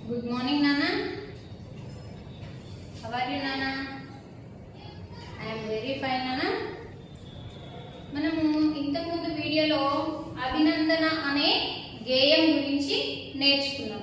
Good morning నాన్న how are you నాన్న I'm very fine నాన్న మనము ఇంతకుముందు వీడియోలో అభినందన అనే గేయం గురించి నేర్చుకున్నాము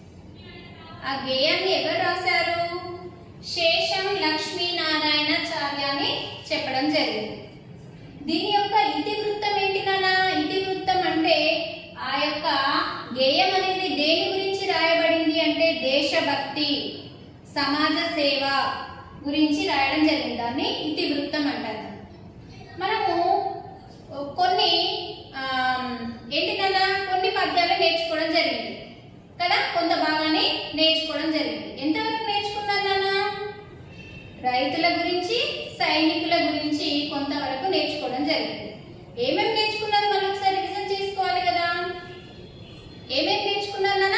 ఆ గేయాన్ని ఎవరు రాశారు శేషం లక్ష్మీనారాయణాచార్య అని చెప్పడం జరిగింది దీని యొక్క ఇతివృత్తం ఏంటి నాన్న ఇతివృత్తం అంటే ఆ యొక్క గేయం అనేది దేని గురించి రాయబడింది అంటే దేశభక్తి సమాజ సేవ గురించి రాయడం జరిగింది దాన్ని ఇతివృత్తం అంటారు మనము కొన్ని ఆమ్, ఏంటి నాన్న కొన్ని పద్యాలు నేర్చుకోవడం జరిగింది కదా కొంత భాగాన్ని నేర్చుకోవడం జరిగింది ఎంతవరకు నేర్చుకున్నారు నాన్న రైతుల గురించి సైనికుల గురించి కొంతవరకు నేర్చుకోవడం జరిగింది ఏమేమి నేర్చుకున్నారు మనం ఒకసారి రివిజన్ చేసుకోవాలి కదా ఏమేమి నేర్చుకున్నారు నాన్న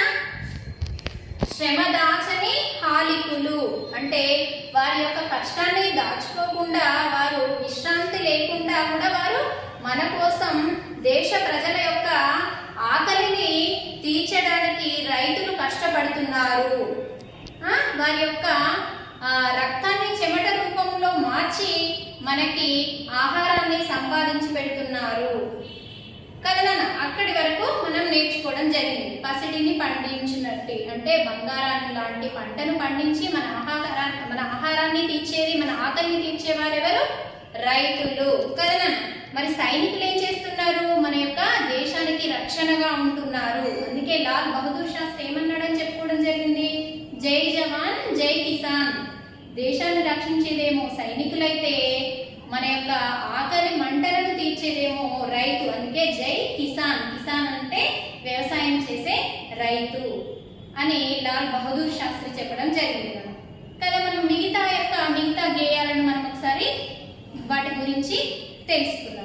శ్రమ దాచని హాలికులు అంటే వారి యొక్క కష్టాన్ని దాచుకోకుండా వారు విశ్రాంతి లేకుండా కూడా వారు మన కోసం దేశ ప్రజల యొక్క ఆకలిని తీర్చడానికి రైతులు కష్టపడుతున్నారు ఆ, వారి యొక్క ఆ, రక్తాన్ని చెమట రూపంలో మార్చి మనకి ఆహారాన్ని సంపాదించి పెడుతున్నారు కదా నాన్న అక్కడి వరకు మనం నేర్చుకోవడం జరిగింది పసిడిని పండించినట్టు అంటే బంగారాన్ని లాంటి పంటను పండించి మన ఆహారాన్ని మన ఆహారాన్ని తీర్చేది మన ఆకలిని తీర్చేవారు ఎవరు రైతులు కదా నాన్న మరి సైనికులు ఏం చేస్తున్నారు మన యొక్క దేశానికి రక్షణగా ఉంటున్నారు అందుకే లాల్ బహదూర్ శాస్త్రి ఏమన్నాడని చెప్పుకోవడం జరిగింది జై జవాన్ జై కిసాన్ దేశాన్ని రక్షించేదేమో సైనికులైతే మన యొక్క ఆకలి మంటలను తీర్చేదేమో రైతు అందుకే జై కిసాన్ కిసాన్ అంటే వ్యవసాయం చేసే రైతు అని లాల్ బహదూర్ శాస్త్రి చెప్పడం జరిగింది కదా. కదా మనం మిగతా యొక్క మిగతా గేయాలను మనం ఒకసారి వాటి గురించి తెలుసుకుందాం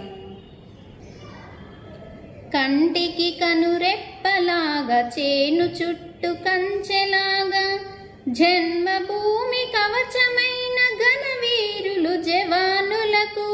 కంటికి కనురెప్పలాగా చేను చుట్టు కంచెలాగా జన్మభూమి కవచమైన ఘనవీరులు జవానులకు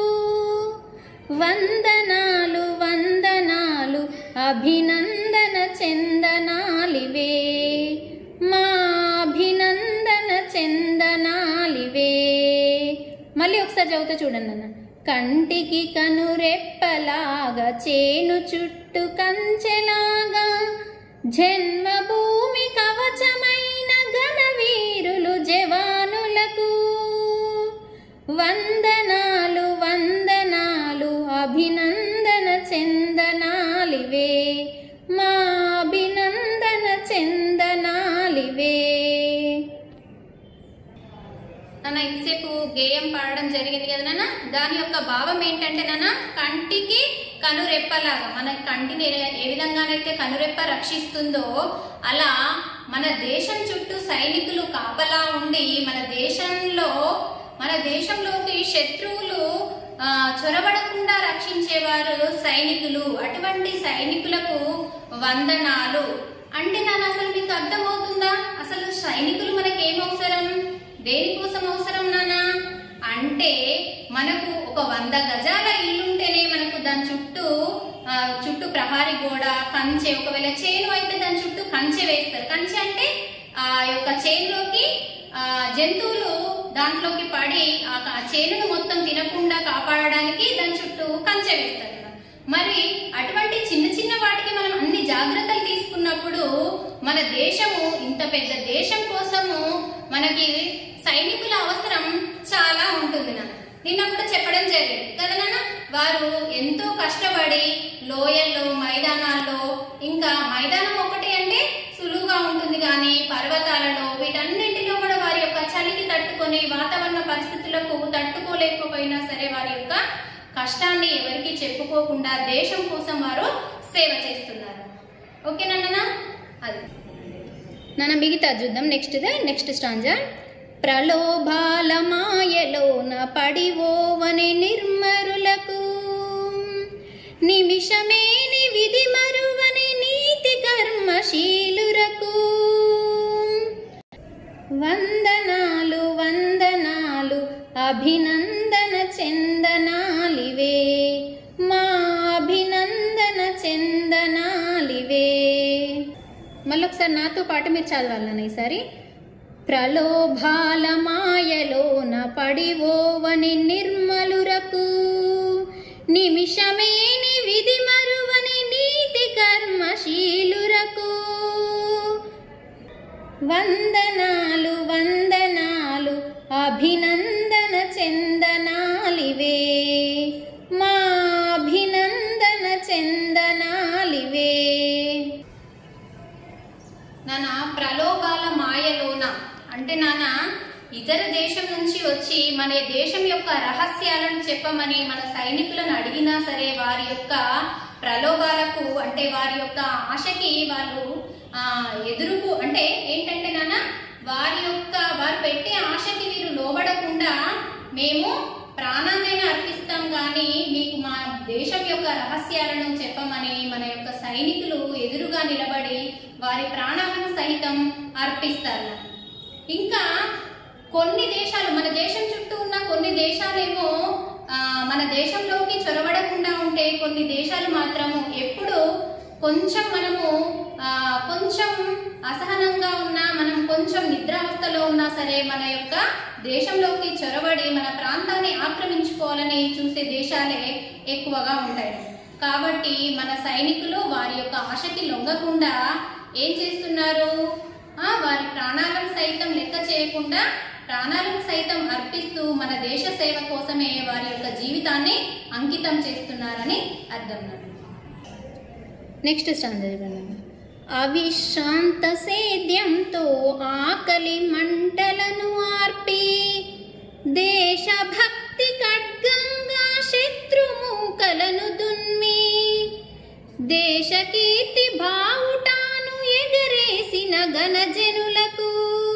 వందనాలు వందనాలు అభినందన చందనాలివే మా అభినందన చందనాలివే మళ్ళీ ఒకసారి చదువుతా చూడండి అన్న కంటికి కనురెప్పలాగా చేను చుట్టు కంచెలాగా జన్మభూమి కవచమైన ఘనవీరులు జవానులకు వందనాలు వందనాలు అభినందన చందనాలివే మా అభినందన చందనాలివే నాన్న ఇంతసేపు గేయం పాడడం జరిగింది కదా నాన్న దాని యొక్క భావం ఏంటంటే నాన్న కంటికి కనురెప్పలాగా మన కంటిని ఏ- ఏ విధంగానైతే కనురెప్ప రక్షిస్తుందో అలా మన దేశం చుట్టూ సైనికులు కాపలా ఉండి మన దేశంలో మన దేశంలోకి శత్రువులు ఆ, చొరబడకుండా రక్షించేవారు సైనికులు అటువంటి సైనికులకు వందనాలు అంటే నాన్న అసలు మీకు అర్థమవుతుందా అసలు సైనికులు మనకి ఏం అవసరం దేనికోసం అవసరం నానా అంటే మనకు ఒక వంద గజాల ఇల్లుంటేనే మనకు దాని చుట్టూ ఆ, చుట్టూ ప్రహారీ గోడ కంచె ఒకవేళ చేను అయితే దాని చుట్టూ కంచె వేస్తారు కంచె అంటే ఆ యొక్క చేనులోకి ఆ, జంతువులు దాంట్లోకి పడి ఆ క- చేనును మొత్తం తినకుండా కాపాడడానికి దాని చుట్టూ కంచె వేస్తారు కదా. మరి అటువంటి చిన్న చిన్న వాటికి మనం అన్ని జాగ్రత్తలు తీసుకున్నప్పుడు మన దేశము ఇంత పెద్ద దేశం కోసము మనకి సైనికుల అవసరం చాలా ఉంటుంది నాన్న నిన్న కూడా చెప్పడం జరిగింది కదా నాన్న వారు ఎంతో కష్టపడి లోయల్లో మైదానాల్లో ఇంకా మైదానం ఒకటి అంటే సులువుగా ఉంటుంది కానీ పర్వతాలలో వీటన్నింటిలో కూడా వారి యొక్క చలికి తట్టుకొని వాతావరణ పరిస్థితులకు తట్టుకోలేకపోయినా సరే వారి యొక్క కష్టాన్ని ఎవరికి చెప్పుకోకుండా దేశం కోసం వారు సేవ చేస్తున్నారు ఓకేనా అది నాన్న మిగతా చూద్దాం నెక్స్ట్ నెక్స్ట్ స్టాంజా ప్రలోభాల మాయలోన పడివోవని నిర్మరులకు నిమిషమేని విధి మరువని నీతి కర్మశీలురకు వందనాలు వందనాలు అభినందన చందనాలివే మా అభినందన చందనాలివే మళ్ళీ ఒకసారి నాతో పాటు మీరు చదవాలన్న ఈసారి ప్రలోభాల మాయలోన పడివోవని నిర్మలురకు నిమిషమేని విధి మరువని నీతి కర్మశీలురకు వందనాలు వందనాలు అభినందన చందనాలివే మా అభినందన చందనాలివే నాన్న ప్రలోభాల మాయలోన అంటే నాన్న ఇతర దేశం నుంచి వచ్చి మన దేశం యొక్క రహస్యాలను చెప్పమని మన సైనికులను అడిగినా సరే వారి యొక్క ప్రలోభాలకు అంటే వారి యొక్క ఆశకి వాళ్ళు ఆ ఎదురుకు అంటే ఏంటంటే నాన్న వారి యొక్క వారు పెట్టే ఆశకి వీరు లోబడకుండా మేము ప్రాణాన్నైనా అర్పిస్తాం కానీ మీకు మా దేశం యొక్క రహస్యాలను చెప్పమని మన యొక్క సైనికులు ఎదురుగా నిలబడి వారి ప్రాణాలను సహితం అర్పిస్తారు ఇంకా కొన్ని దేశాలు మన దేశం చుట్టూ ఉన్న కొన్ని దేశాలేమో ఆ, మన దేశంలోకి చొరబడకుండా ఉంటే కొన్ని దేశాలు మాత్రము ఎప్పుడు కొంచెం మనము ఆ, కొంచెం అసహనంగా ఉన్నా మనం కొంచెం నిద్రావస్థలో ఉన్నా సరే మన యొక్క దేశంలోకి చొరబడి మన ప్రాంతాన్ని ఆక్రమించుకోవాలని చూసే దేశాలే ఎక్కువగా ఉంటాయి కాబట్టి మన సైనికులు వారి యొక్క ఆశకి లొంగకుండా ఏం చేస్తున్నారు ఆ, వారి ప్రాణాలను సైతం లెక్క చేయకుండా ప్రాణాలను సైతం అర్పిస్తూ మన దేశ సేవ కోసమే వారి యొక్క జీవితాన్ని అంకితం చేస్తున్నారని అర్థం నాకు నెక్స్ట్ స్టాండ్ చదవండి అవిశ్రాంత సేద్యంతో ఆకలి మంటలను ఆర్పి దేశభక్తి ఖడ్గంగా శత్రుమూకలను దున్మి దేశకీర్తి బావుటాను ఎగరేసిన ఘనజనులకు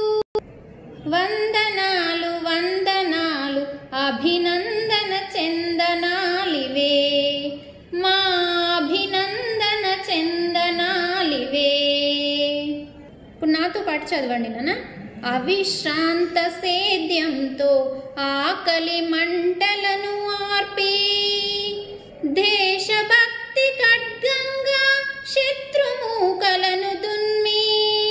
వందనాలు వందనాలు అభినందన చందనాలివే మా అభినందన చందనాలివే ఇప్పుడు నాతో పాటు చదవండి నాన్న అవిశ్రాంత సేద్యంతో ఆకలి మంటలను ఆర్పి దేశభక్తి ఖడ్గంగా శత్రుమూకలను దున్మి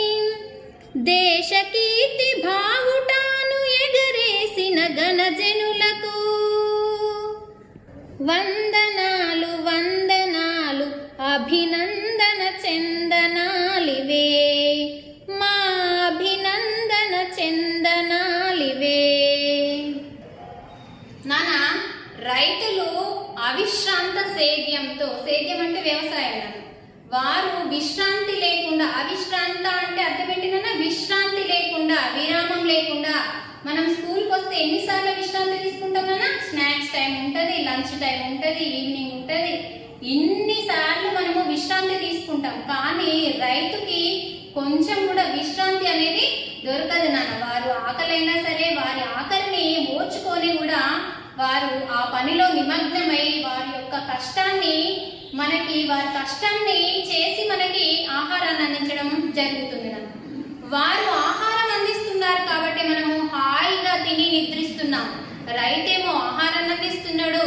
దేశకీర్తి భావుటాను ఎగరేసిన ఘనజనులకు వందనాలు వందనాలు అభినందన చందనాలివే మా అభినందన చందనాలివే నాన్న రైతులు అవిశ్రాంత సేద్యంతో సేద్యం అంటే వ్యవసాయం నాన్న. వారు విశ్రాంతి లేకుండా అవిశ్రాంత అంటే అర్థం ఏంటిదన్న విశ్రాంతి లేకుండా విరామం లేకుండా మనం స్కూల్కి వస్తే ఎన్నిసార్లు విశ్రాంతి తీసుకుంటాం నాన్న స్నాక్స్ టైం ఉంటుంది లంచ్ టైం ఉంటుంది ఈవినింగ్ ఉంటుంది ఇన్నిసార్లు మనము విశ్రాంతి తీసుకుంటాం కానీ రైతుకి కొంచెం కూడా విశ్రాంతి అనేది దొరకదు నాన్న వారు ఆకలైనా సరే వారి ఆకలిని ఓర్చుకొని కూడా వారు ఆ పనిలో నిమగ్నమై వారి యొక్క కష్టాన్ని మనకి వారి కష్టాన్ని చేసి మనకి ఆహారాన్ని అందించడం జరుగుతుంది నాన్న వారు ఆహారం అందిస్తున్నారు కాబట్టి మనము హాయిగా తిని నిద్రిస్తున్నాం రైతేమో ఆహారాన్ని అందిస్తున్నాడు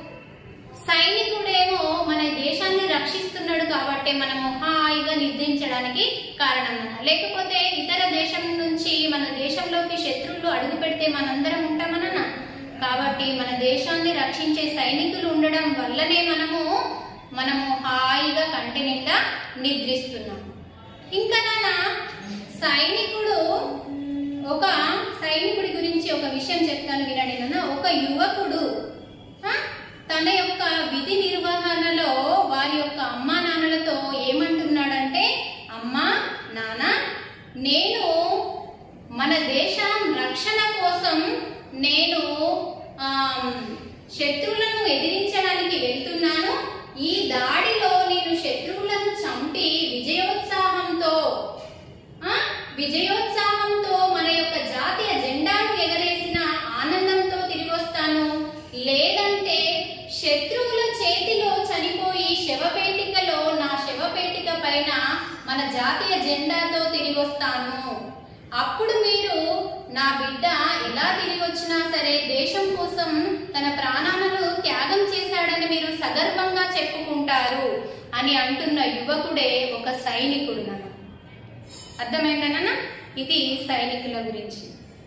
సైనికుడేమో మన దేశాన్ని రక్షిస్తున్నాడు కాబట్టి మనము హాయిగా నిద్రించడానికి కారణం అన్న లేకపోతే ఇతర దేశం నుంచి మన దేశంలోకి శత్రువులు అడుగు పెడితే మనందరం ఉంటామనన్నా కాబట్టి మన దేశాన్ని రక్షించే సైనికులు ఉండడం వల్లనే మనము మనము హాయిగా కంటి నిండా నిద్రిస్తున్నాం ఇంకా నాన్న సైనికుడు ఒక సైనికుడి గురించి ఒక విషయం చెప్తాను వినండి నాన్న ఒక యువకుడు ఆ, తన యొక్క విధి నిర్వహణలో వారి యొక్క అమ్మా నాన్నలతో ఏమంటున్నాడంటే అమ్మా నాన్న నేను మన దేశం రక్షణ కోసం నేను ఆమ్, శత్రువులను ఎదిరించడానికి వెళ్తున్నాను ఈ దాడిలో నేను శత్రువులను చంపి విజయోత్సాహంతో ఆ, విజయోత్సాహంతో మన యొక్క జాతీయ జెండాను ఎగరేసిన ఆనందంతో తిరిగి వస్తాను లేదంటే శత్రువుల చేతిలో చనిపోయి శవపేటికలో నా శవపేటిక పైన మన జాతీయ జెండాతో తిరిగి వస్తాను అప్పుడు మీరు నా బిడ్డ ఎలా తిరిగి వచ్చినా సరే దేశం కోసం తన ప్రాణాలను త్యాగం చేశాడని మీరు సగర్వంగా చెప్పుకుంటారు అని అంటున్న యువకుడే ఒక సైనికుడు నన్ను అర్థమైందనా ఇది సైనికుల గురించి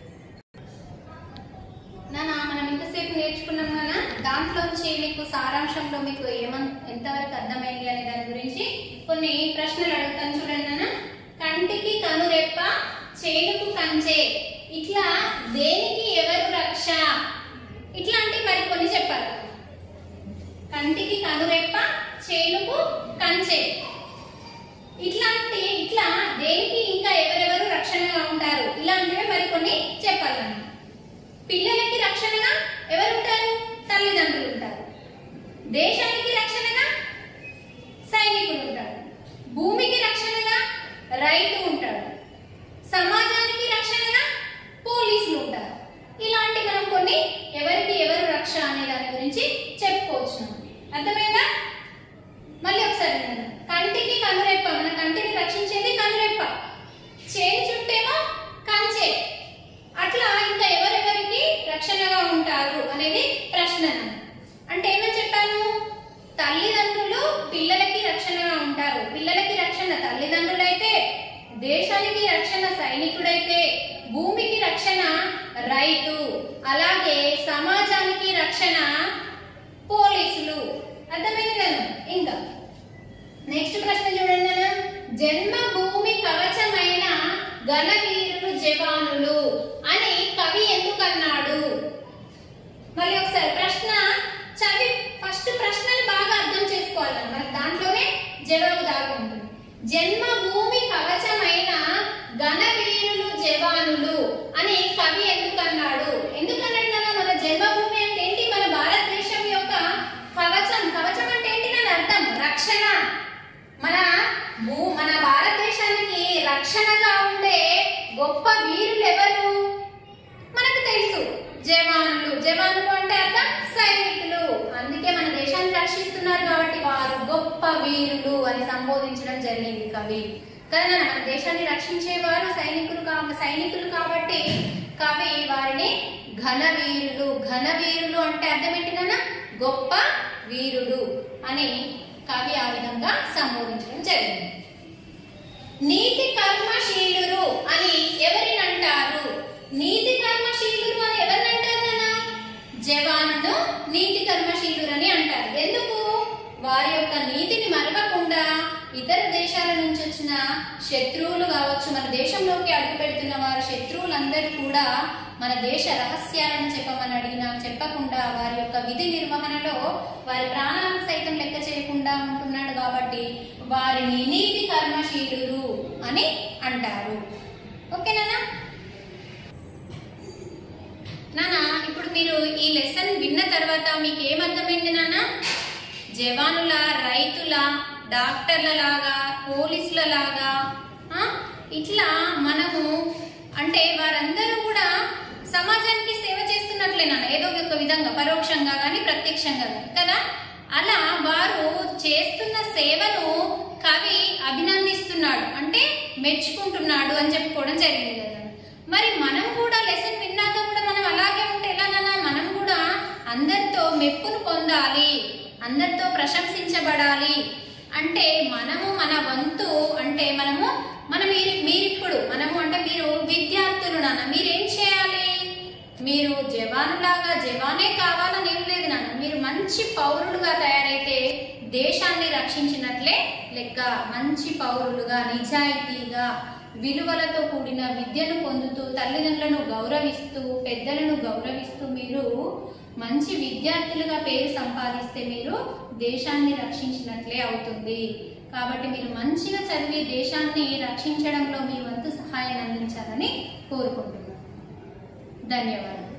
నాన్న మనం ఇంతసేపు నేర్చుకున్నాం కదా దాంట్లోంచి మీకు సారాంశంలో మీకు ఏమన్ ఎంతవరకు అర్థమైంది అనే దాని గురించి కొన్ని ప్రశ్నలు అడుగుతాను చూడండి నాన్న కంటికి కనురెప్ప చేనుకు కంచే ఇట్లా దేనికి ఎవరు రక్ష ఇట్లాంటి మరి కొన్ని చెప్పాలి కంటికి కనురెప్ప చేనుకు కంచే ఇట్లాంటి ఇట్లా దేనికి ఇంకా ఎవరెవరు రక్షణగా ఉంటారు ఇలాంటివి మరి కొన్ని చెప్పాలి మనం పిల్లలకి రక్షణగా ఎవరు ఉంటారు తల్లిదండ్రులు ఉంటారు దేశానికి రక్షణగా సైనికులు ఉంటారు భూమికి రక్షణగా రైతు ఉంటాడు సమాజానికి రక్షణగా పోలీసులు ఉంటారు ఇలాంటి మనం కొన్ని ఎవరికి ఎవరు రక్ష అనే దాని గురించి చెప్పుకోవచ్చు అర్థమైందా మళ్ళీ ఒకసారి వినండి. కంటికి కనురెప్ప మన కంటిని రక్షించేది కనురెప్ప చేతి చుట్టేమో కంచె అట్లా ఇంకా ఎవరెవరికి రక్షణగా ఉంటారు అనేది ప్రశ్న అంటే ఏమని చెప్పాను తల్లిదండ్రులు పిల్లలకి రక్షణగా ఉంటారు పిల్లలకి రక్షణ తల్లిదండ్రులైతే దేశానికి రక్షణ సైనికుడైతే భూమికి రక్షణ రైతు అలాగే సమాజానికి రక్షణ పోలీసులు అర్థమైంది కదా ఇంకా నెక్స్ట్ ప్రశ్న చూడండి నాన్న. జన్మభూమి కవచమైన ఘనవీరులు జవానులు అని కవి ఎందుకన్నాడు మళ్ళీ ఒకసారి ప్రశ్న చదివి ఫస్ట్ ప్రశ్నని బాగా అర్థం చేసుకోవాలి మనకి దాంట్లోనే జవాబు దాగి ఉంటుంది జన్మభూమి కవచమైన ఘనవీరులు జవానులు అని కవి ఎందుకన్నాడు ఎందుకన్నాడు నాన్న? మన జన్మభూమి అంటే ఏంటి మన భారతదేశం యొక్క కవచం కవచం అంటే ఏంటి దాని అర్థం రక్షణ మన భూ మన భారతదేశానికి రక్షణగా ఉండే గొప్ప వీరులు ఎవరు మనకు తెలుసు జవానులు జవానులు అంటే అర్థం సైనికులు అందుకే మన దేశాన్ని రక్షిస్తున్నారు కాబట్టి వారు గొప్ప వీరులు అని సంబోధించడం జరిగింది కవి కదా నాన్న, మన దేశాన్ని రక్షించేవారు సైనికులు కా సైనికులు కాబట్టి కవి వారిని ఘనవీరులు ఘనవీరులు అంటే అర్థం ఏంటిదన్నా గొప్ప వీరుడు అని కవి ఆ విధంగా సంబోధించడం జరిగింది నీతి కర్మశీలురు అని ఎవరిని అంటారు నీతి కర్మశీలురు అని ఎవరిని అంటారు నాన్న జవానును నీతి కర్మశీలురు అని అంటారు ఎందుకు వారి యొక్క నీతిని మరవకుండా ఇతర దేశాల నుంచి వచ్చిన శత్రువులు కావచ్చు మన దేశంలోకి అడుగు పెడుతున్న వారి శత్రువులందరూ కూడా మన దేశ రహస్యాలను చెప్పమని అడిగినా చెప్పకుండా వారి యొక్క విధి నిర్వహణలో వారి ప్రాణాలను సైతం లెక్క చేయకుండా ఉంటున్నాడు కాబట్టి వారిని నీతి కర్మశీలురు అని అంటారు ఓకేనా నానా ఇప్పుడు మీరు ఈ లెసన్ విన్న తర్వాత మీకు ఏమర్థమైంది నాన్న జవానుల రైతుల డాక్టర్ల లాగా పోలీసుల లాగా ఆ, ఇట్లా మనము అంటే వారందరూ కూడా సమాజానికి సేవ చేస్తున్నట్లే నాన్న ఏదో ఒక విధంగా పరోక్షంగా కానీ ప్రత్యక్షంగా గాని కదా అలా వారు చేస్తున్న సేవను కవి అభినందిస్తున్నాడు అంటే మెచ్చుకుంటున్నాడు అని చెప్పుకోవడం జరిగింది కదా మరి మనం కూడా లెసన్ విన్నాక కూడా మనం అలాగే ఉంటే ఎలానన్నా మనం కూడా అందరితో మెప్పును పొందాలి అందరితో ప్రశంసించబడాలి అంటే మనము మన వంతు అంటే మనము మనం మీరు మీరిప్పుడు మనము అంటే మీరు విద్యార్థులు నాన్న మీరేం చేయాలి మీరు జవానులాగా జవానే కావాలని ఏం లేదు నాన్న మీరు మంచి పౌరులుగా తయారైతే దేశాన్ని రక్షించినట్లే లెక్క మంచి పౌరులుగా నిజాయితీగా విలువలతో కూడిన విద్యను పొందుతూ తల్లిదండ్రులను గౌరవిస్తూ పెద్దలను గౌరవిస్తూ మీరు మంచి విద్యార్థులుగా పేరు సంపాదిస్తే మీరు దేశాన్ని రక్షించినట్లే అవుతుంది కాబట్టి మీరు మంచిగా చదివి దేశాన్ని రక్షించడంలో మీ వంతు సహాయాన్ని అందించాలని కోరుకుంటున్నాను ధన్యవాదాలు